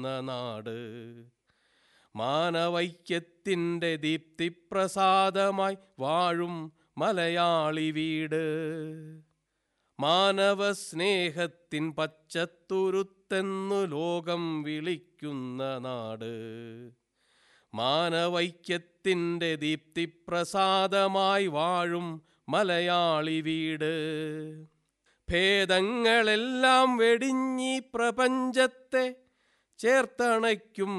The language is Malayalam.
നാട് മാനവൈക്യത്തിൻ്റെ ദീപ്തിപ്രസാദമായി വാഴും മലയാളി വീട് മാനവസ്നേഹത്തിൻ പച്ചത്തുരുത്തെന്നു ലോകം വിളിക്കുന്ന നാട് മാനവൈക്യത്തിൻ്റെ ദീപ്തിപ്രസാദമായി വാഴും മലയാളി വീട് ഭേദങ്ങളെല്ലാം വെടിഞ്ഞി പ്രപഞ്ചത്തെ ചേർത്തണയ്ക്കും